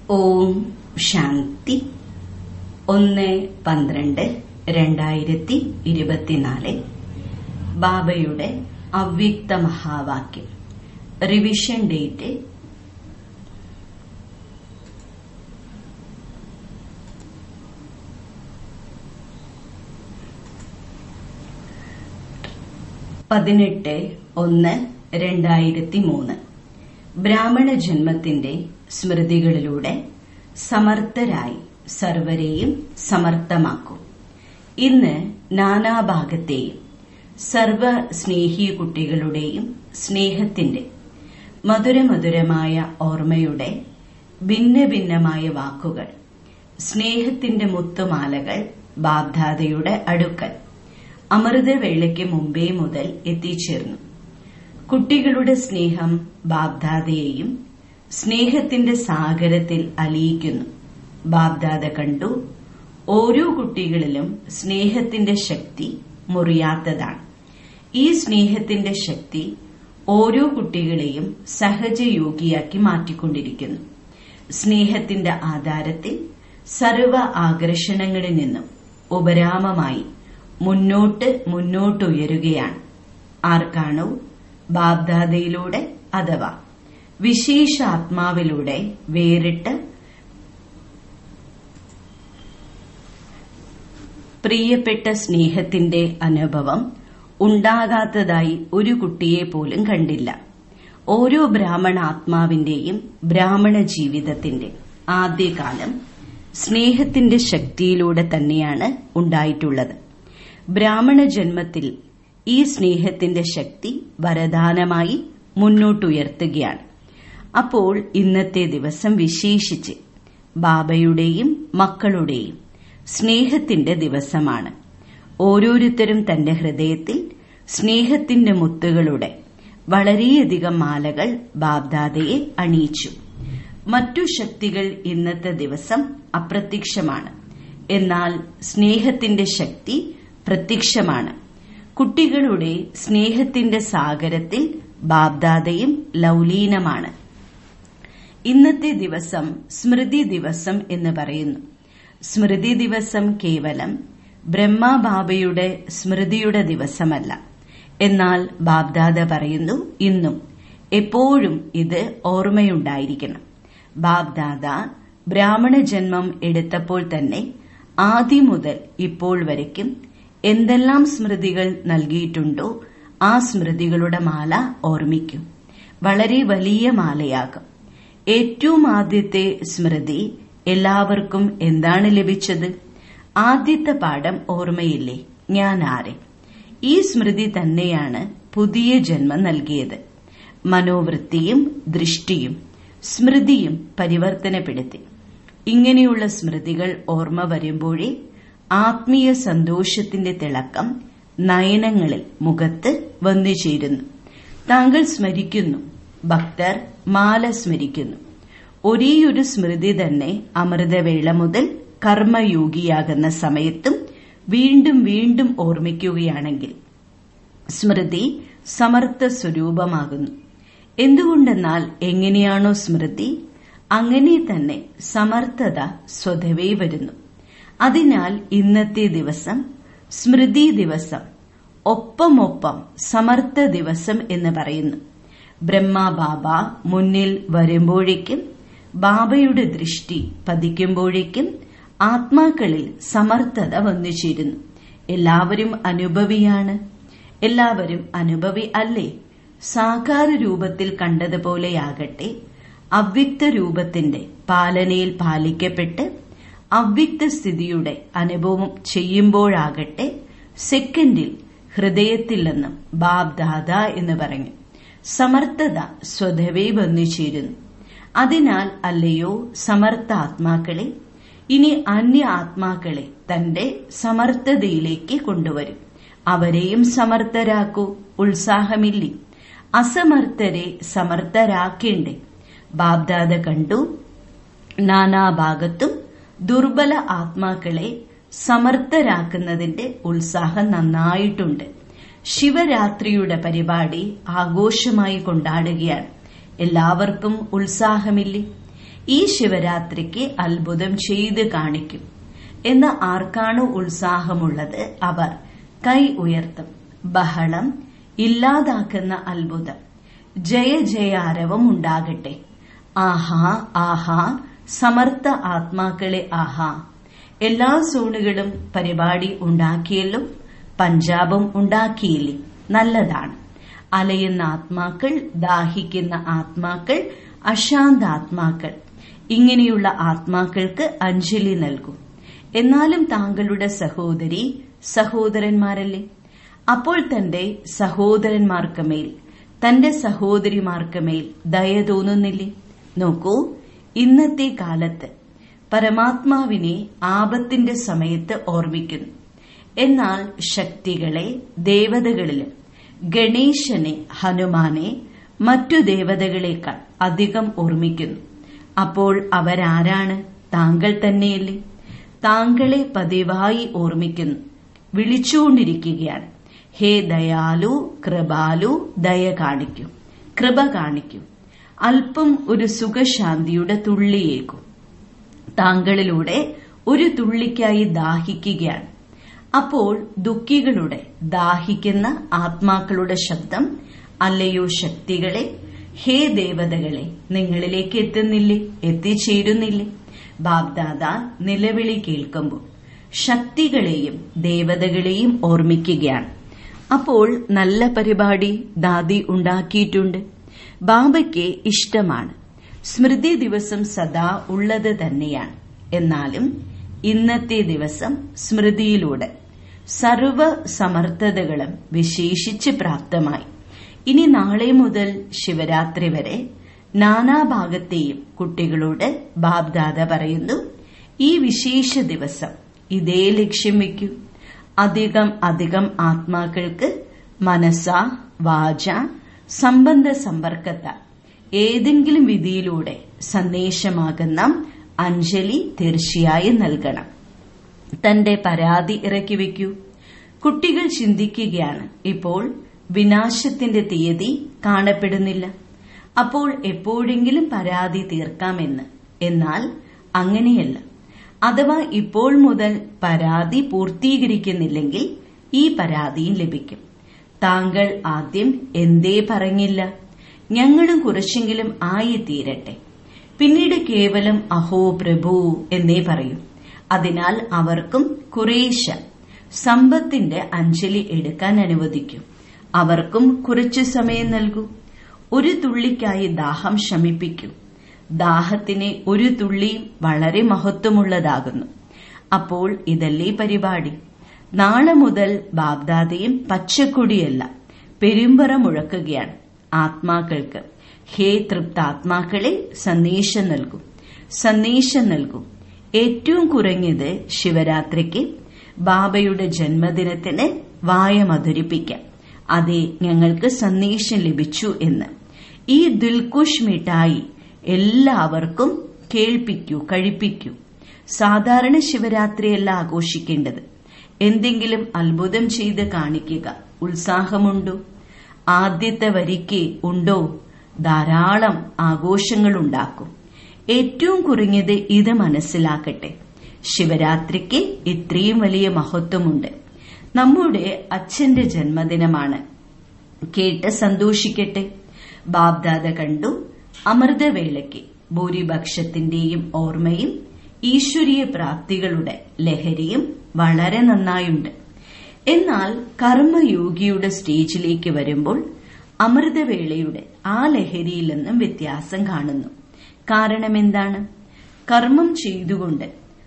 ഓം ശാന്തി ഒന്ന് പന്ത്രണ്ട് രണ്ടായിരത്തി ഇരുപത്തിനാല് ബാബയുടെ അവ്യക്ത മഹാവാക്യം റിവിഷൻ ഡേറ്റ് പതിനെട്ട് ഒന്ന് രണ്ടായിരത്തി മൂന്ന് ബ്രാഹ്മണ ജന്മത്തിന്റെ സ്മൃതികളിലൂടെ സമർത്ഥരായി സർവരെയും സമർത്ഥമാക്കും ഇന്ന് നാനാഭാഗത്തെയും സർവ സ്നേഹി കുട്ടികളുടെയും സ്നേഹത്തിന്റെ മധുരമധുരമായ ഓർമ്മയുടെ ഭിന്ന ഭിന്നമായ വാക്കുകൾ സ്നേഹത്തിന്റെ മുത്തുമാലകൾ ബാബ്ദാദയുടെ അടുക്കൽ അമൃതവേളയ്ക്ക് മുമ്പേ മുതൽ എത്തിച്ചേർന്നു കുട്ടികളുടെ സ്നേഹം ബാബ്ദാദയെയും സ്നേഹത്തിന്റെ സാഗരത്തിൽ അലിയിക്കുന്നു ബാബ്ദാദ കണ്ടു ഓരോ കുട്ടികളിലും സ്നേഹത്തിന്റെ ശക്തി മുറിയാത്തതാണ് ഈ സ്നേഹത്തിന്റെ ശക്തി ഓരോ കുട്ടികളെയും സഹജയോഗിയാക്കി മാറ്റിക്കൊണ്ടിരിക്കുന്നു സ്നേഹത്തിന്റെ ആധാരത്തിൽ സർവ ആകർഷണങ്ങളിൽ നിന്നും ഉപരാമമായി മുന്നോട്ട് മുന്നോട്ടുയരുകയാണ് ആർക്കാണോ ബാബ്ദാദയിലൂടെ അഥവാ വിശേഷ ആത്മാവിലൂടെ വേറിട്ട് പ്രിയപ്പെട്ട സ്നേഹത്തിന്റെ അനുഭവം ഉണ്ടാകാത്തതായി ഒരു കുട്ടിയെ പോലും കണ്ടില്ല ഓരോ ബ്രാഹ്മണ ആത്മാവിന്റെയും ബ്രാഹ്മണ ജീവിതത്തിന്റെ ആദ്യകാലം സ്നേഹത്തിന്റെ ശക്തിയിലൂടെ തന്നെയാണ് ഉണ്ടായിട്ടുള്ളത് ബ്രാഹ്മണ ജന്മത്തിൽ ഈ സ്നേഹത്തിന്റെ ശക്തി വരദാനമായി മുന്നോട്ടുയർത്തുകയാണ് അപ്പോൾ ഇന്നത്തെ ദിവസം വിശേഷിച്ച് ബാബയുടെയും മക്കളുടെയും സ്നേഹത്തിന്റെ ദിവസമാണ് ഓരോരുത്തരും തന്റെ ഹൃദയത്തിൽ സ്നേഹത്തിന്റെ മുത്തുകളുടെ വളരെയധികം മാലകൾ ബാബ്ദാദയെ അണിയിച്ചു മറ്റു ശക്തികൾ ഇന്നത്തെ ദിവസം അപ്രത്യക്ഷമാണ് എന്നാൽ സ്നേഹത്തിന്റെ ശക്തി പ്രത്യക്ഷമാണ് കുട്ടികളുടെ സ്നേഹത്തിന്റെ സാഗരത്തിൽ ബാബ്ദാദയും ലൗലീനമാണ് ഇന്നത്തെ ദിവസം സ്മൃതി ദിവസം എന്ന് പറയുന്നു സ്മൃതി ദിവസം കേവലം ബ്രഹ്മബാബയുടെ സ്മൃതിയുടെ ദിവസമല്ല എന്നാൽ ബാബ്ദാദ പറയുന്നു ഇന്നും എപ്പോഴും ഇത് ഓർമ്മയുണ്ടായിരിക്കണം ബാബ്ദാദ ബ്രാഹ്മണ ജന്മം എടുത്തപ്പോൾ തന്നെ ആദ്യം മുതൽ ഇപ്പോൾ വരയ്ക്കും എന്തെല്ലാം സ്മൃതികൾ നൽകിയിട്ടുണ്ടോ ആ സ്മൃതികളുടെ മാല ഓർമ്മിക്കും വളരെ വലിയ മാലയാകും ഏറ്റവും ആദ്യത്തെ സ്മൃതി എല്ലാവർക്കും എന്താണ് ലഭിച്ചത് ആദ്യത്തെ പാഠം ഓർമ്മയില്ലേ ഞാൻ ആരെ ഈ സ്മൃതി തന്നെയാണ് പുതിയ ജന്മം നൽകിയത് മനോവൃത്തിയും ദൃഷ്ടിയും സ്മൃതിയും പരിവർത്തനപ്പെടുത്തി ഇങ്ങനെയുള്ള സ്മൃതികൾ ഓർമ്മ വരുമ്പോഴേ ആത്മീയ സന്തോഷത്തിന്റെ തിളക്കം നയനങ്ങളിൽ മുഖത്ത് വന്നു ചേരുന്നു താങ്കൾ സ്മരിക്കുന്നു ഭക്തർ മാല സ്മരിക്കുന്നു ഒരേയൊരു സ്മൃതി തന്നെ അമൃതവേള മുതൽ കർമ്മയോഗിയാകുന്ന സമയത്തും വീണ്ടും വീണ്ടും ഓർമ്മിക്കുകയാണെങ്കിൽ സ്മൃതി സമർത്ഥ സ്വരൂപമാകുന്നു എന്തുകൊണ്ടെന്നാൽ എങ്ങനെയാണോ സ്മൃതി അങ്ങനെ തന്നെ സമർത്ഥത സ്വതവേ വരുന്നു അതിനാൽ ഇന്നത്തെ ദിവസം സ്മൃതി ദിവസം ഒപ്പമൊപ്പം സമർത്ഥ ദിവസം എന്ന് പറയുന്നു ബ്രഹ്മ ബാബ മുന്നിൽ വരുമ്പോഴേക്കും ബാബയുടെ ദൃഷ്ടി പതിക്കുമ്പോഴേക്കും ആത്മാക്കളിൽ സമർത്ഥത വന്നു ചേരുന്നു എല്ലാവരും അനുഭവിയാണ് എല്ലാവരും അനുഭവി അല്ലേ സാകാര രൂപത്തിൽ കണ്ടതുപോലെയാകട്ടെ അവ്യക്ത രൂപത്തിന്റെ പാലനയിൽ പാലിക്കപ്പെട്ട് അവ്യക്ത സ്ഥിതിയുടെ അനുഭവം ചെയ്യുമ്പോഴാകട്ടെ സെക്കൻഡിൽ ഹൃദയത്തിൽ നിന്നും ബാബ് ദാദ എന്ന് പറഞ്ഞു സമർത്ഥത സ്വതവേ വന്നു ചേരുന്നു അതിനാൽ അല്ലയോ സമർത്ഥ ആത്മാക്കളെ ഇനി അന്യ ആത്മാക്കളെ തന്റെ സമർത്ഥതയിലേക്ക് കൊണ്ടുവരും അവരെയും സമർത്ഥരാക്കൂ ഉത്സാഹമില്ലേ അസമർത്ഥരെ സമർത്ഥരാക്കേണ്ടേ ബാബ്ദാദ കണ്ടു നാനാഭാഗത്തും ദുർബല ആത്മാക്കളെ സമർത്ഥരാക്കുന്നതിന്റെ ഉത്സാഹം നന്നായിട്ടുണ്ട് ശിവരാത്രിയുടെ പരിപാടി ആഘോഷമായി കൊണ്ടാടുകയാണ് എല്ലാവർക്കും ഉത്സാഹമില്ലേ ഈ ശിവരാത്രിക്ക് അത്ഭുതം ചെയ്ത് കാണിക്കും എന്ന് ആർക്കാണ് ഉത്സാഹമുള്ളത് അവർ കൈ ഉയർത്തും ബഹളം ഇല്ലാതാക്കുന്ന അത്ഭുതം ജയ ജയാരവം ഉണ്ടാകട്ടെ ആഹാ ആഹാ സമർത്ഥ ആത്മാക്കളെ ആഹാ എല്ലാ സോണുകളും പരിപാടി ഉണ്ടാക്കിയല്ലോ പഞ്ചാബും ഉണ്ടാക്കിയില്ലേ നല്ലതാണ് അലയുന്ന ആത്മാക്കൾ ദാഹിക്കുന്ന ആത്മാക്കൾ അശാന്താത്മാക്കൾ ഇങ്ങനെയുള്ള ആത്മാക്കൾക്ക് അഞ്ജലി നൽകും എന്നാലും താങ്കളുടെ സഹോദരി സഹോദരന്മാരല്ലേ അപ്പോൾ തന്റെ സഹോദരന്മാർക്ക് മേൽ തന്റെ സഹോദരിമാർക്ക് മേൽ ദയ തോന്നുന്നില്ലേ നോക്കൂ ഇന്നത്തെ കാലത്ത് പരമാത്മാവിനെ ആപത്തിന്റെ സമയത്ത് ഓർമ്മിക്കുന്നു എന്നാൽ ശക്തികളെ ദേവതകളിലും ഗണേശനെ ഹനുമാനെ മറ്റു ദേവതകളെക്കാൾ അധികം ഓർമ്മിക്കുന്നു അപ്പോൾ അവരാരാണ് താങ്കൾ തന്നെയല്ലേ താങ്കളെ പതിവായി ഓർമ്മിക്കുന്നു വിളിച്ചുകൊണ്ടിരിക്കുകയാണ് ഹേ ദയാലു കൃപാലു ദയ കാണിക്കൂ കൃപ കാണിക്കൂ അല്പം ഒരു സുഖശാന്തിയുടെ തുള്ളിയേക്കും താങ്കളിലൂടെ ഒരു തുള്ളിക്കായി ദാഹിക്കുകയാണ് അപ്പോൾ ദുഃഖികളുടെ ദാഹിക്കുന്ന ആത്മാക്കളുടെ ശബ്ദം അല്ലയോ ശക്തികളെ ഹേ ദേവതകളെ നിങ്ങളിലേക്ക് എത്തുന്നില്ലേ എത്തിച്ചേരുന്നില്ലേ ബാബ്ദാദ നിലവിളി കേൾക്കുമ്പോൾ ശക്തികളെയും ദേവതകളെയും ഓർമ്മിക്കുകയാണ് അപ്പോൾ നല്ല പരിപാടി ദാദി ഉണ്ടാക്കിയിട്ടുണ്ട് ബാബയ്ക്ക് ഇഷ്ടമാണ് സ്മൃതി ദിവസം സദാ ഉള്ളത് തന്നെയാണ് എന്നാലും ഇന്നത്തെ ദിവസം സ്മൃതിയിലൂടെ സർവ സമർത്ഥതകളും വിശേഷിച്ച് പ്രാപ്തമായി ഇനി നാളെ മുതൽ ശിവരാത്രി വരെ നാനാഭാഗത്തെയും കുട്ടികളോട് ബാബ്ദാദ പറയുന്നു ഈ വിശേഷ ദിവസം ഇതേ ലക്ഷ്യം വയ്ക്കൂ അധികം അധികം ആത്മാക്കൾക്ക് മനസ്സ വാച സംബന്ധ സമ്പർക്കത്താൽ ഏതെങ്കിലും വിധിയിലൂടെ സന്ദേശമാകുന്ന അഞ്ജലി തീർച്ചയായും നൽകണം തന്റെ പരാതി ഇറക്കി വയ്ക്കൂ കുട്ടികൾ ചിന്തിക്കുകയാണ് ഇപ്പോൾ വിനാശത്തിന്റെ തീയതി കാണപ്പെടുന്നില്ല അപ്പോൾ എപ്പോഴെങ്കിലും പരാതി തീർക്കാമെന്ന് എന്നാൽ അങ്ങനെയല്ല അഥവാ ഇപ്പോൾ മുതൽ പരാതി പൂർത്തീകരിക്കുന്നില്ലെങ്കിൽ ഈ പരാതിയും ലഭിക്കും താങ്കൾ ആദ്യം എന്തേ പറഞ്ഞില്ല ഞങ്ങളും കുറച്ചെങ്കിലും ആയിത്തീരട്ടെ പിന്നീട് കേവലം അഹോ പ്രഭു എന്നേ പറയും അതിനാൽ അവർക്കും കുറേശ സമ്പത്തിന്റെ അഞ്ജലി എടുക്കാൻ അനുവദിക്കും അവർക്കും കുറച്ചു സമയം നൽകൂ ഒരു തുള്ളിക്കായി ദാഹം ശമിപ്പിക്കൂ ദാഹത്തിന് ഒരു തുള്ളി വളരെ മഹത്വമുള്ളതാകുന്നു അപ്പോൾ ഇതല്ലേ പരിപാടി നാളെ മുതൽ ബാബ്ദാദയും പച്ചക്കൊടിയല്ല പെരുമ്പറ മുഴക്കുകയാണ് ആത്മാക്കൾക്ക് ഹേ തൃപ്താത്മാക്കളെ സന്ദേശം നൽകും സന്ദേശം നൽകും ഏറ്റവും കുറഞ്ഞത് ശിവരാത്രിക്ക് ബാബയുടെ ജന്മദിനത്തിന് വായ മധുരിപ്പിക്കാം അതെ ഞങ്ങൾക്ക് സന്ദേശം ലഭിച്ചു എന്ന് ഈ ദിൽകുഷ് മിഠായി എല്ലാവർക്കും കേൾപ്പിക്കൂ കഴിപ്പിക്കൂ സാധാരണ ശിവരാത്രിയല്ല ആഘോഷിക്കേണ്ടത് എന്തെങ്കിലും അത്ഭുതം ചെയ്ത് കാണിക്കുക ഉത്സാഹമുണ്ടോ ആദ്യത്തെ വരിക്ക് ഉണ്ടോ ധാരാളം ആഘോഷങ്ങൾ ഉണ്ടാക്കും ഏറ്റവും കുറഞ്ഞത് ഇത് മനസ്സിലാക്കട്ടെ ശിവരാത്രിക്ക് ഇത്രയും വലിയ മഹത്വമുണ്ട് നമ്മുടെ അച്ഛന്റെ ജന്മദിനമാണ് കേട്ട് സന്തോഷിക്കട്ടെ ബാബ്ദാദ കണ്ടു അമൃതവേളയ്ക്ക് ഭൂരിപക്ഷത്തിന്റെയും ഓർമ്മയും ഈശ്വരീയ പ്രാപ്തികളുടെ ലഹരിയും വളരെ നന്നായുണ്ട് എന്നാൽ കർമ്മയോഗിയുടെ സ്റ്റേജിലേക്ക് വരുമ്പോൾ അമൃതവേളയുടെ ആ ലഹരിയിൽ നിന്നും വ്യത്യാസം കാണുന്നു കാരണം എന്താണ് കർമ്മം ചെയ്തുകൊണ്ട്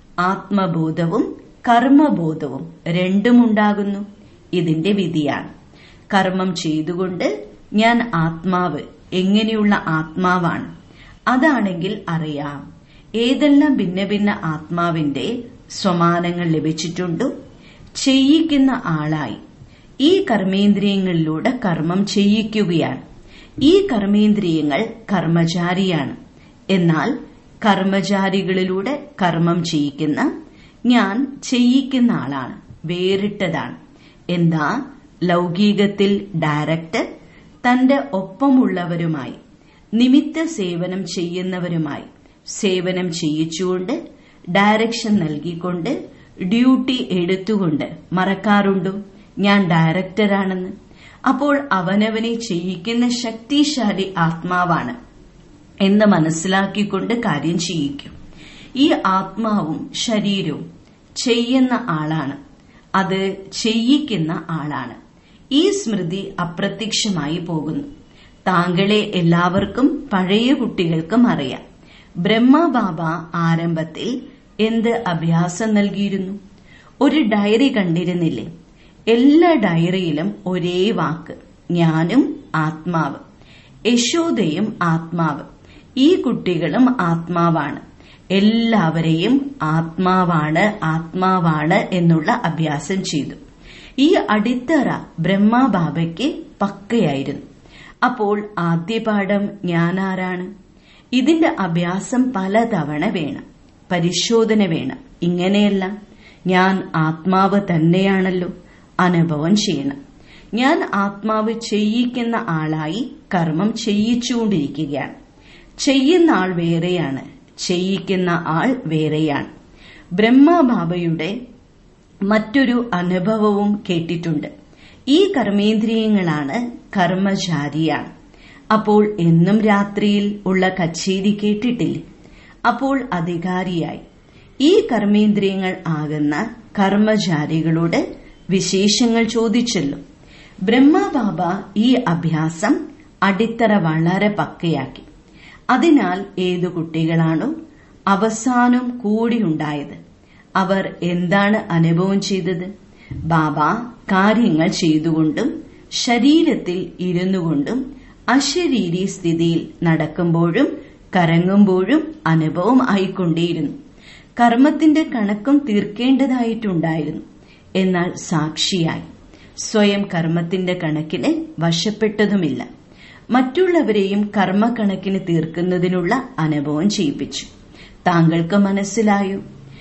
ആത്മബോധവും കർമ്മബോധവും രണ്ടുമുണ്ടാകുന്നു ഇതിന്റെ വിധിയാണ് കർമ്മം ചെയ്തുകൊണ്ട് ഞാൻ ആത്മാവ് എങ്ങനെയുള്ള ആത്മാവാണ് അതാണെങ്കിൽ അറിയാം ഏതെല്ലാം ഭിന്ന ഭിന്ന ആത്മാവിന്റെ സ്വമാനങ്ങൾ ലഭിച്ചിട്ടുണ്ടോ ചെയ്യിക്കുന്ന ആളായി ഈ കർമ്മേന്ദ്രിയങ്ങളിലൂടെ കർമ്മം ചെയ്യിക്കുകയാണ് ഈ കർമ്മേന്ദ്രിയങ്ങൾ കർമ്മചാരിയാണ് എന്നാൽ കർമ്മചാരികളിലൂടെ കർമ്മം ചെയ്യിക്കുന്ന ഞാൻ ചെയ്യിക്കുന്ന ആളാണ് വേറിട്ടതാണ് എന്താ ലൗകികത്തിൽ ഡയറക്ടർ തന്റെ ഒപ്പമുള്ളവരുമായി നിമിത്ത സേവനം ചെയ്യുന്നവരുമായി സേവനം ചെയ്യിച്ചുകൊണ്ട് ഡയറക്ഷൻ നൽകിക്കൊണ്ട് ഡ്യൂട്ടി എടുത്തുകൊണ്ട് മറക്കാറുണ്ടോ ഞാൻ ഡയറക്ടറാണെന്ന് അപ്പോൾ അവനവനെ ചെയ്യിക്കുന്ന ശക്തിശാലി ആത്മാവാണ് എന്ന് മനസ്സിലാക്കിക്കൊണ്ട് കാര്യം ചെയ്യിക്കും ഈ ആത്മാവും ശരീരവും ചെയ്യുന്ന ആളാണ് അത് ചെയ്യിക്കുന്ന ആളാണ് ഈ സ്മൃതി അപ്രത്യക്ഷമായി പോകുന്നു താങ്കളെ എല്ലാവർക്കും പഴയ കുട്ടികൾക്കും അറിയാം ബ്രഹ്മബാബ ആരംഭത്തിൽ എന്ത് അഭ്യാസം നൽകിയിരുന്നു ഒരു ഡയറി കണ്ടിരുന്നില്ലേ എല്ലാ ഡയറിയിലും ഒരേ വാക്ക് ഞാനും ആത്മാവ് യശോദയും ആത്മാവ് ഈ കുട്ടികളും ആത്മാവാണ് എല്ലാവരെയും ആത്മാവാണ് ആത്മാവാണ് എന്നുള്ള അഭ്യാസം ചെയ്തു ഈ അടിത്തറ ബ്രഹ്മബാബയ്ക്ക് പക്കയായിരുന്നു അപ്പോൾ ആദ്യ പാഠം ഞാനാരാണ് ഇതിന്റെ അഭ്യാസം പലതവണ വേണം പരിശോധന വേണം ഇങ്ങനെയല്ല ഞാൻ ആത്മാവ് തന്നെയാണല്ലോ അനുഭവം ചെയ്യണം ഞാൻ ആത്മാവ് ചെയ്യിക്കുന്ന ആളായി കർമ്മം ചെയ്യിച്ചുകൊണ്ടിരിക്കുകയാണ് ചെയ്യുന്ന ആൾ വേറെയാണ് ചെയ്യിക്കുന്ന ആൾ വേറെയാണ് ബ്രഹ്മബാബയുടെ മറ്റൊരു അനുഭവവും കേട്ടിട്ടുണ്ട് ഈ കർമ്മേന്ദ്രിയങ്ങളാണ് കർമ്മചാരിയാണ് അപ്പോൾ എന്നും രാത്രിയിൽ ഉള്ള കച്ചേരി കേട്ടിട്ടില്ലേ അപ്പോൾ അധികാരിയായി ഈ കർമ്മേന്ദ്രിയങ്ങൾ ആകുന്ന കർമ്മചാരികളോട് വിശേഷങ്ങൾ ചോദിച്ചല്ലോ ബ്രഹ്മബാബ ഈ അഭ്യാസം അടിത്തറ വളരെ പക്കയാക്കി അതിനാൽ ഏതു കുട്ടികളാണോ അവസാനം കൂടിയുണ്ടായത് അവർ എന്താണ് അനുഭവം ചെയ്തത് ബാബ കാര്യങ്ങൾ ചെയ്തുകൊണ്ടും ശരീരത്തിൽ ഇരുന്നുകൊണ്ടും അശരീരി സ്ഥിതിയിൽ നടക്കുമ്പോഴും കറങ്ങുമ്പോഴും അനുഭവം ആയിക്കൊണ്ടേയിരുന്നു കർമ്മത്തിന്റെ കണക്കും തീർക്കേണ്ടതായിട്ടുണ്ടായിരുന്നു എന്നാൽ സാക്ഷിയായി സ്വയം കർമ്മത്തിന്റെ കണക്കിന് വശപ്പെട്ടതുമില്ല മറ്റുള്ളവരെയും കർമ്മക്കണക്കിന് തീർക്കുന്നതിനുള്ള അനുഭവം ചെയ്യിപ്പിച്ചു താങ്കൾക്ക് മനസ്സിലായോ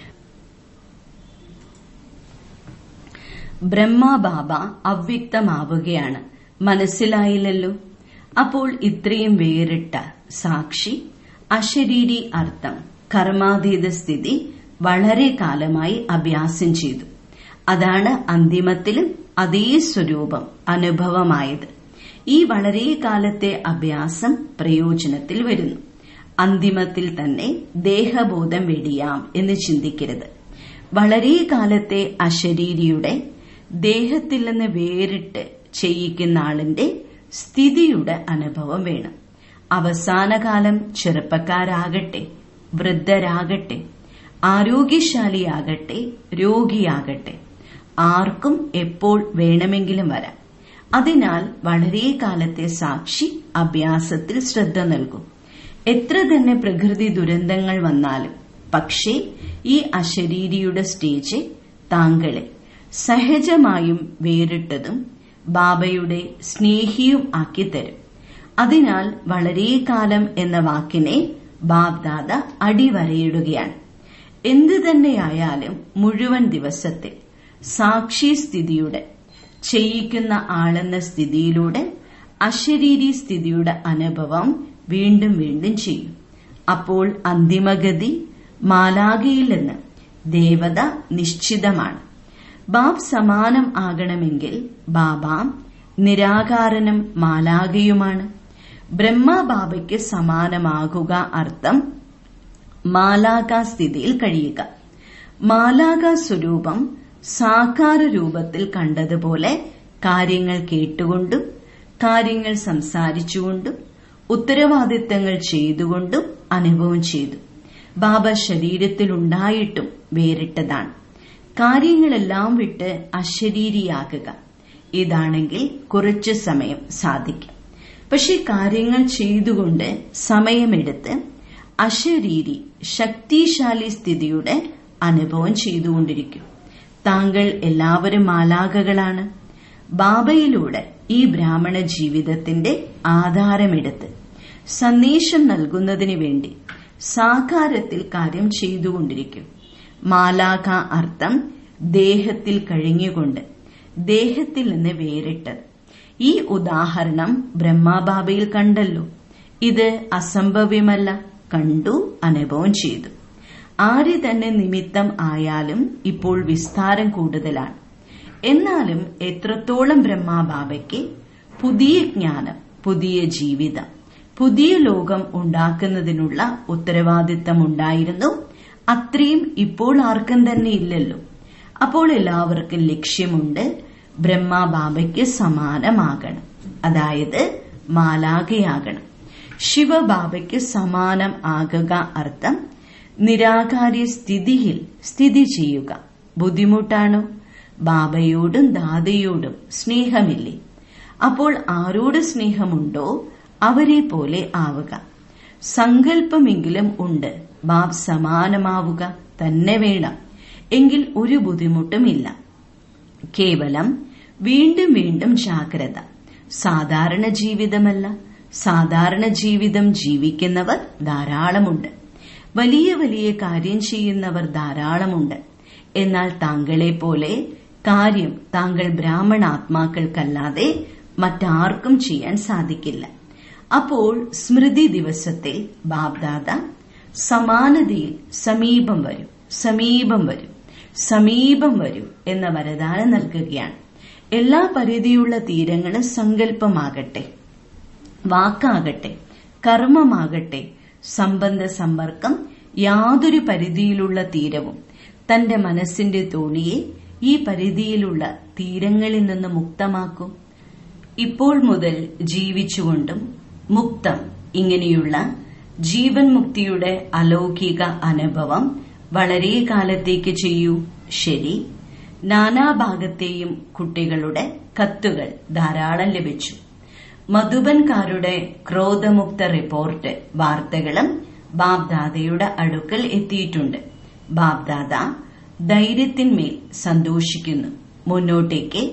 ബ്രഹ്മബാബ അവ്യക്തമാവുകയാണ് മനസ്സിലായില്ലല്ലോ അപ്പോൾ ഇത്രയും വേറിട്ട സാക്ഷി അശരീരി അർത്ഥം കർമാതീത സ്ഥിതി വളരെ കാലമായി അഭ്യാസം ചെയ്തു അതാണ് അന്തിമത്തിലും അതേ സ്വരൂപം അനുഭവമായത് ഈ വളരെ കാലത്തെ അഭ്യാസം പ്രയോജനത്തിൽ വരുന്നു അന്തിമത്തിൽ തന്നെ ദേഹബോധം വെടിയാം എന്ന് ചിന്തിക്കരുത് വളരെ കാലത്തെ അശരീരിയുടെ ദേഹത്തിൽ നിന്ന് വേറിട്ട് ചെയ്യിക്കുന്ന ആളിന്റെ സ്ഥിതിയുടെ അനുഭവം വേണം അവസാനകാലം ചെറുപ്പക്കാരാകട്ടെ വൃദ്ധരാകട്ടെ ആരോഗ്യശാലിയാകട്ടെ രോഗിയാകട്ടെ ആർക്കും എപ്പോൾ വേണമെങ്കിലും വരാം അതിനാൽ വളരെ കാലത്തെ സാക്ഷി അഭ്യാസത്തിൽ ശ്രദ്ധ നൽകും എത്ര തന്നെ പ്രകൃതി ദുരന്തങ്ങൾ വന്നാലും പക്ഷേ ഈ അശരീരിയുടെ സ്റ്റേജ് താങ്കളെ സഹജമായും വേറിട്ടതും ബാബയുടെ സ്നേഹിയും ആക്കി തരും അതിനാൽ വളരെ കാലം എന്ന വാക്കിനെ ബാബ്ദാദ അടിവരയിടുകയാണ് എന്തു തന്നെയായാലും മുഴുവൻ ദിവസത്തിൽ സാക്ഷി സ്ഥിതിയുടെ ചെയ്യിക്കുന്ന ആളെന്ന സ്ഥിതിയിലൂടെ അശരീരി സ്ഥിതിയുടെ അനുഭവം വീണ്ടും വീണ്ടും ചെയ്യും അപ്പോൾ അന്തിമഗതി മാലാകയിൽ നിന്ന് ദേവത നിശ്ചിതമാണ് ബാബ് സമാനം ആകണമെങ്കിൽ ബാബ നിരാകാരനും മാലാകയുമാണ് ബ്രഹ്മബാബയ്ക്ക് സമാനമാകുക അർത്ഥം മാലാക സ്ഥിതിയിൽ കഴിയുക മാലാക സ്വരൂപം സാകാര രൂപത്തിൽ കണ്ടതുപോലെ കാര്യങ്ങൾ കേട്ടുകൊണ്ടും കാര്യങ്ങൾ സംസാരിച്ചുകൊണ്ടും ഉത്തരവാദിത്തങ്ങൾ ചെയ്തുകൊണ്ടും അനുഭവം ചെയ്തു ബാബ ശരീരത്തിലുണ്ടായിട്ടും വേറിട്ടതാണ് കാര്യങ്ങളെല്ലാം വിട്ട് അശരീരിയാകുക ഇതാണെങ്കിൽ കുറച്ചു സമയം സാധിക്കും പക്ഷെ കാര്യങ്ങൾ ചെയ്തുകൊണ്ട് സമയമെടുത്ത് അശരീരി ശക്തിശാലി സ്ഥിതിയുടെ അനുഭവം ചെയ്തുകൊണ്ടിരിക്കും താങ്കൾ എല്ലാവരും മാലാകകളാണ് ബാബയിലൂടെ ഈ ബ്രാഹ്മണ ജീവിതത്തിന്റെ ആധാരമെടുത്ത് സന്ദേശം നൽകുന്നതിന് വേണ്ടി സാകാരത്തിൽ കാര്യം ചെയ്തുകൊണ്ടിരിക്കും മാലാക അർത്ഥം ദേഹത്തിൽ കഴിഞ്ഞുകൊണ്ട് ദേഹത്തിൽ നിന്ന് വേറിട്ടത് ഈ ഉദാഹരണം ബ്രഹ്മബാബയിൽ കണ്ടല്ലോ ഇത് അസംഭവ്യമല്ല കണ്ടു അനുഭവം ചെയ്തു ആര് തന്നെ നിമിത്തം ആയാലും ഇപ്പോൾ വിസ്താരം കൂടുതലാണ് എന്നാലും എത്രത്തോളം ബ്രഹ്മാബാബയ്ക്ക് പുതിയ ജ്ഞാനം പുതിയ ജീവിതം പുതിയ ലോകം ഉണ്ടാക്കുന്നതിനുള്ള ഉത്തരവാദിത്തമുണ്ടായിരുന്നു അത്രയും ഇപ്പോൾ ആർക്കും തന്നെ ഇല്ലല്ലോ അപ്പോൾ എല്ലാവർക്കും ലക്ഷ്യമുണ്ട് ബ്രഹ്മാബാബയ്ക്ക് സമാനമാകണം അതായത് മാലാകയാകണം ശിവബാബയ്ക്ക് സമാനം ആകുക അർത്ഥം നിരാകാര്യ സ്ഥിതിയിൽ സ്ഥിതി ചെയ്യുക ബുദ്ധിമുട്ടാണോ ബാബയോടും ദാതയോടും സ്നേഹമില്ലേ അപ്പോൾ ആരോട് സ്നേഹമുണ്ടോ അവരെ പോലെ ആവുക സങ്കല്പമെങ്കിലും ഉണ്ട് ബാബ് സമാനമാവുക തന്നെ വേണം എങ്കിൽ ഒരു ബുദ്ധിമുട്ടുമില്ല കേവലം വീണ്ടും വീണ്ടും ജാഗ്രത സാധാരണ ജീവിതമല്ല സാധാരണ ജീവിതം ജീവിക്കുന്നവർ ധാരാളമുണ്ട് വലിയ വലിയ കാര്യം ചെയ്യുന്നവർ ധാരാളമുണ്ട് എന്നാൽ താങ്കളെ പോലെ കാര്യം താങ്കൾ ബ്രാഹ്മണാത്മാക്കൾക്കല്ലാതെ മറ്റാർക്കും ചെയ്യാൻ സാധിക്കില്ല അപ്പോൾ സ്മൃതി ദിവസത്തിൽ ബാബ്ദാദ സമാനതയിൽ സമീപം വരും സമീപം വരും സമീപം വരൂ എന്ന വരദാനം നൽകുകയാണ് എല്ലാ പരിധിയുള്ള തീരങ്ങളും സങ്കല്പമാകട്ടെ വാക്കാകട്ടെ കർമ്മമാകട്ടെ സംബന്ധ സമ്പർക്കം യാതൊരു പരിധിയിലുള്ള തീരവും തന്റെ മനസ്സിന്റെ തോണിയെ ഈ പരിധിയിലുള്ള തീരങ്ങളിൽ നിന്ന് മുക്തമാക്കും ഇപ്പോൾ മുതൽ ജീവിച്ചുകൊണ്ടും മുക്തം ഇങ്ങനെയുള്ള ജീവൻ മുക്തിയുടെ അലൗകിക അനുഭവം വളരെ കാലത്തേക്ക് ചെയ്യൂ ശരി നാനാഭാഗത്തെയും കുട്ടികളുടെ കത്തുകൾ ധാരാളം ലഭിച്ചു മധുബൻകാരുടെ ക്രോധമുക്ത റിപ്പോർട്ട് വാർത്തകളും ബാബ്ദാദയുടെ അടുക്കൽ എത്തിയിട്ടുണ്ട് ബാബ്ദാദ ധൈര്യത്തിന്മേൽ സന്തോഷിക്കുന്നു മുന്നോട്ടേക്ക്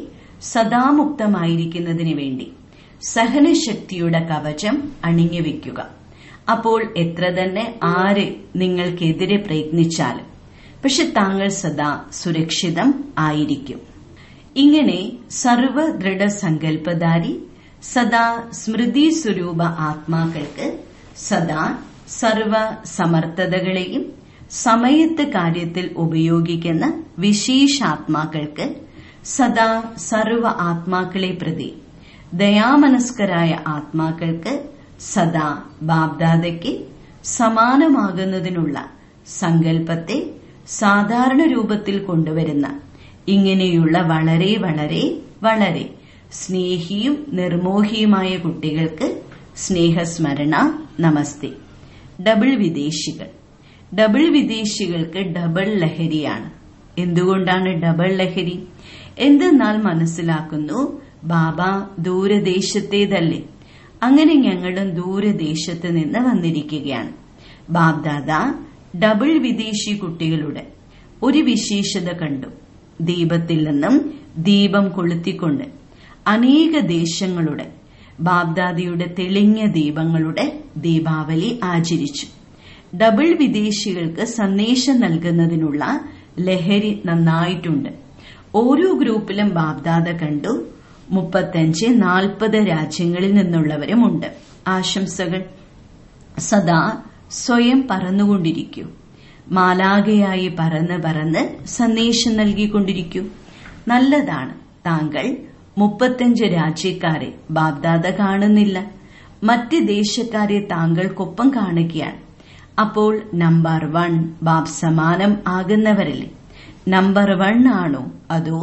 സദാമുക്തമായിരിക്കുന്നതിന് വേണ്ടി സഹനശക്തിയുടെ കവചം അണിഞ്ഞുവെക്കുക അപ്പോൾ എത്ര തന്നെ ആര് നിങ്ങൾക്കെതിരെ പ്രയത്നിച്ചാലും പക്ഷെ താങ്കൾ സദാ സുരക്ഷിതം ആയിരിക്കും ഇങ്ങനെ സർവ ദൃഢസങ്കല്പധാരി സദാ സ്മൃതി സ്വരൂപ ആത്മാക്കൾക്ക് സദാ സർവ സമർത്ഥതകളെയും സമയത്ത് കാര്യത്തിൽ ഉപയോഗിക്കുന്ന വിശേഷാത്മാക്കൾക്ക് സദാ സർവ ആത്മാക്കളെ പ്രതി ദയാമനസ്കരായ ആത്മാക്കൾക്ക് സദാ ബാബ്ദാദയ്ക്ക് സമാനമാകുന്നതിനുള്ള സങ്കല്പത്തെ സാധാരണ രൂപത്തിൽ കൊണ്ടുവരുന്ന ഇങ്ങനെയുള്ള വളരെ വളരെ വളരെ സ്നേഹിയും നിർമോഹിയുമായ കുട്ടികൾക്ക് സ്നേഹസ്മരണ നമസ്തേ ഡബിൾ വിദേശികൾ ഡബിൾ വിദേശികൾക്ക് ഡബിൾ ലഹരിയാണ് എന്തുകൊണ്ടാണ് ഡബിൾ ലഹരി എന്തെന്നാൽ മനസ്സിലാക്കുന്നു ബാബ ദൂരദേശത്തേതല്ലേ അങ്ങനെ ഞങ്ങളും ദൂരദേശത്ത് നിന്ന് വന്നിരിക്കുകയാണ് ബാബ്ദാദ ഡബിൾ വിദേശി കുട്ടികളുടെ ഒരു വിശേഷത കണ്ടു ദീപത്തിൽ നിന്നും ദീപം കൊളുത്തിക്കൊണ്ട് അനേക ദേശങ്ങളുടെ ബാബ്ദാദിയുടെ തെളിഞ്ഞ ദീപങ്ങളുടെ ദീപാവലി ആചരിച്ചു ഡബിൾ വിദേശികൾക്ക് സന്ദേശം നൽകുന്നതിനുള്ള ലഹരി നന്നായിട്ടുണ്ട് ഓരോ ഗ്രൂപ്പിലും ബാബ്ദാദ കണ്ടു മുപ്പത്തഞ്ച് നാൽപ്പത് രാജ്യങ്ങളിൽ നിന്നുള്ളവരുമുണ്ട് ആശംസകൾ സദാ സ്വയം പറന്നുകൊണ്ടിരിക്കൂ മാലാകയായി പറന്ന് പറന്ന് സന്ദേശം നൽകിക്കൊണ്ടിരിക്കൂ നല്ലതാണ് താങ്കൾ മുപ്പത്തഞ്ച് രാജ്യക്കാരെ ബാബ്ദാദ കാണുന്നില്ല മറ്റ് ദേശക്കാരെ താങ്കൾക്കൊപ്പം കാണുകയാണ് അപ്പോൾ നമ്പർ വൺ ബാബ് സമാനം ആകുന്നവരല്ലേ നമ്പർ വൺ ആണോ അതോ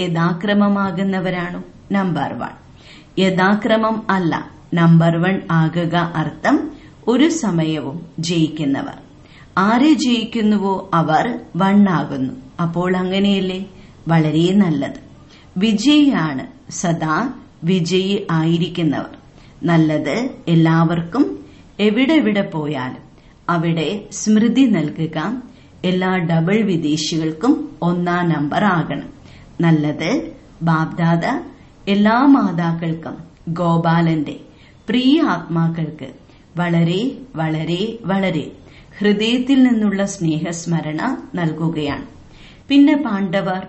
യഥാക്രമമാകുന്നവരാണോ നമ്പർ വൺ യഥാക്രമം അല്ല നമ്പർ വൺ ആകുക അർത്ഥം ഒരു സമയവും ജയിക്കുന്നവർ ആരെ ജയിക്കുന്നുവോ അവർ വൺ ആകുന്നു അപ്പോൾ അങ്ങനെയല്ലേ വളരെ നല്ലത് വിജയിയാണ് സദാ വിജയി ആയിരിക്കുന്നവർ നല്ലത് എല്ലാവർക്കും എവിടെവിടെ പോയാലും അവിടെ സ്മൃതി നൽകുക എല്ലാ ഡബിൾ വിദേശികൾക്കും ഒന്നാം നമ്പർ ആകണം നല്ലത് ബാബ്ദാദ എല്ലാ മാതാക്കൾക്കും ഗോപാലന്റെ പ്രിയ ആത്മാക്കൾക്ക് വളരെ വളരെ വളരെ ഹൃദയത്തിൽ നിന്നുള്ള സ്നേഹസ്മരണ നൽകുകയാണ് പിന്നെ പാണ്ഡവർ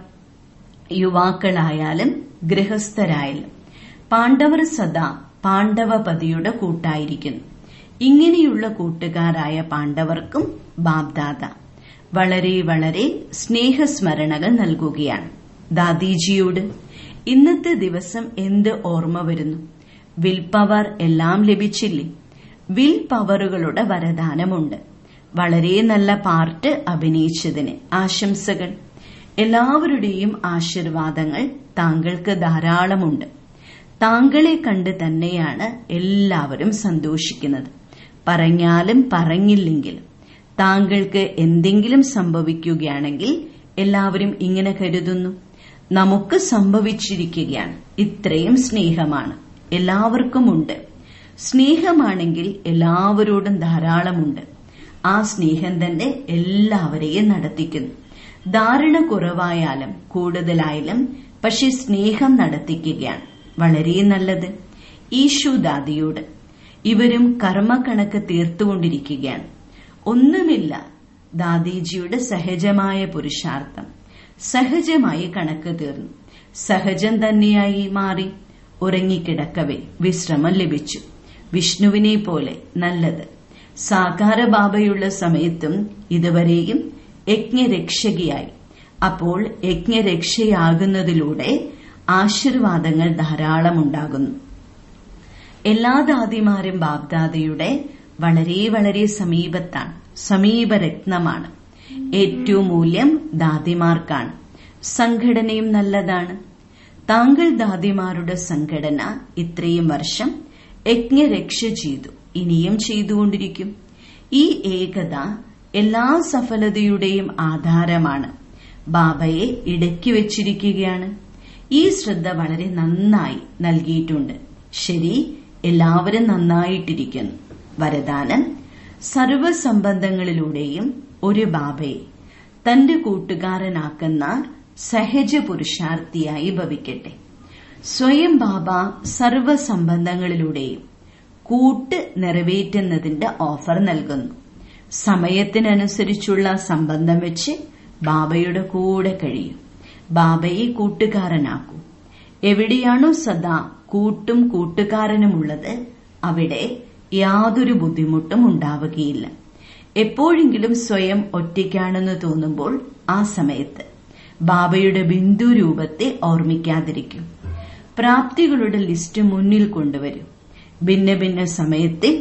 യുവാക്കളായാലും ഗൃഹസ്ഥരായാലും പാണ്ഡവർ സദാ പാണ്ഡവപതിയുടെ കൂട്ടായിരിക്കുന്നു ഇങ്ങനെയുള്ള കൂട്ടുകാരായ പാണ്ഡവർക്കും ബാബ്ദാദ വളരെ വളരെ സ്നേഹസ്മരണകൾ നൽകുകയാണ് ദാദീജിയോട് ഇന്നത്തെ ദിവസം എന്ത് ഓർമ്മ വരുന്നു വിൽ പവർ എല്ലാം ലഭിച്ചില്ലേ വിൽ പവറുകളുടെ വരദാനമുണ്ട് വളരെ നല്ല പാർട്ട് അഭിനയിച്ചതിന് ആശംസകൾ എല്ലാവരുടെയും ആശീർവാദങ്ങൾ താങ്കൾക്ക് ധാരാളമുണ്ട് താങ്കളെ കണ്ട് തന്നെയാണ് എല്ലാവരും സന്തോഷിക്കുന്നത് പറഞ്ഞാലും പറഞ്ഞില്ലെങ്കിലും താങ്കൾക്ക് എന്തെങ്കിലും സംഭവിക്കുകയാണെങ്കിൽ എല്ലാവരും ഇങ്ങനെ കരുതുന്നു നമുക്ക് സംഭവിച്ചിരിക്കുകയാണ് ഇത്രയും സ്നേഹമാണ് എല്ലാവർക്കുമുണ്ട് സ്നേഹമാണെങ്കിൽ എല്ലാവരോടും ധാരാളമുണ്ട് ആ സ്നേഹം തന്നെ എല്ലാവരെയും നടത്തിക്കുന്നു ധാരണ കുറവായാലും കൂടുതലായാലും പക്ഷെ സ്നേഹം നടത്തിക്കുകയാണ് വളരെ നല്ലത് ഈശു ദാദിയോട് ഇവരും കർമ്മക്കണക്ക് തീർത്തുകൊണ്ടിരിക്കുകയാണ് ഒന്നുമില്ല ദാദീജിയുടെ സഹജമായ പുരുഷാർത്ഥം സഹജമായി കണക്ക് തീർന്നു സഹജം തന്നെയായി മാറി ഉറങ്ങിക്കിടക്കവേ വിശ്രമം ലഭിച്ചു വിഷ്ണുവിനെ പോലെ നല്ലത് സാകാര ബാബയുള്ള സമയത്തും ഇതുവരെയും യജ്ഞരക്ഷകിയായി അപ്പോൾ യജ്ഞരക്ഷയാകുന്നതിലൂടെ ആശീർവാദങ്ങൾ ധാരാളം ഉണ്ടാകുന്നു എല്ലാ ദാദിമാരും ബാബ്ദാദയുടെ വളരെ വളരെ സമീപത്താണ് സമീപരത്നമാണ് ഏറ്റവും മൂല്യം ദാദിമാർക്കാണ് സംഘടനയും നല്ലതാണ് താങ്കൾ ദാദിമാരുടെ സംഘടന ഇത്രയും വർഷം യജ്ഞരക്ഷ ചെയ്തു ഇനിയും ചെയ്തുകൊണ്ടിരിക്കും ഈ ഏകത എല്ലാ സഫലതയുടെയും ആധാരമാണ് ബാബയെ ഇടയ്ക്ക് വെച്ചിരിക്കുകയാണ് ഈ ശ്രദ്ധ വളരെ നന്നായി നൽകിയിട്ടുണ്ട് ശരി എല്ലാവരും നന്നായിട്ടിരിക്കുന്നു വരദാനം സർവസംബന്ധങ്ങളിലൂടെയും ഒരു ബാബയെ തന്റെ കൂട്ടുകാരനാക്കുന്ന സഹജ പുരുഷാർത്ഥിയായി ഭവിക്കട്ടെ സ്വയം ബാബ സർവസംബന്ധങ്ങളിലൂടെയും കൂട്ട് നിറവേറ്റുന്നതിന്റെ ഓഫർ നൽകുന്നു സമയത്തിനനുസരിച്ചുള്ള സംബന്ധം വെച്ച് ബാബയുടെ കൂടെ കഴിയും ബാബയെ കൂട്ടുകാരനാക്കൂ എവിടെയാണോ സദാ കൂട്ടും കൂട്ടുകാരനുമുള്ളത് അവിടെ യാതൊരു ബുദ്ധിമുട്ടും ഉണ്ടാവുകയില്ല എപ്പോഴെങ്കിലും സ്വയം ഒറ്റയ്ക്കാണെന്ന് തോന്നുമ്പോൾ ആ സമയത്ത് ബാബയുടെ ബിന്ദു രൂപത്തെ ഓർമ്മിക്കാതിരിക്കും പ്രാപ്തികളുടെ ലിസ്റ്റ് മുന്നിൽ കൊണ്ടുവരും ഭിന്ന ഭിന്ന സമയത്തെ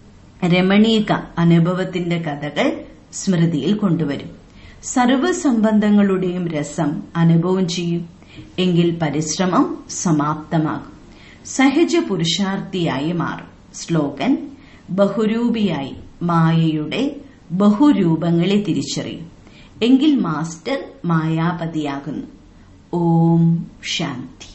രമണീക അനുഭവത്തിന്റെ കഥകൾ സ്മൃതിയിൽ കൊണ്ടുവരും സർവസംബന്ധങ്ങളുടെയും രസം അനുഭവം ചെയ്യും എങ്കിൽ പരിശ്രമം സമാപ്തമാകും സഹജ പുരുഷാർത്ഥിയായി മാറും സ്ലോഗൻ ബഹുരൂപിയായി മായയുടെ ബഹുരൂപങ്ങളെ തിരിച്ചറിയും എങ്കിൽ മാസ്റ്റർ മായാപതിയാകുന്നു ഓം ശാന്തി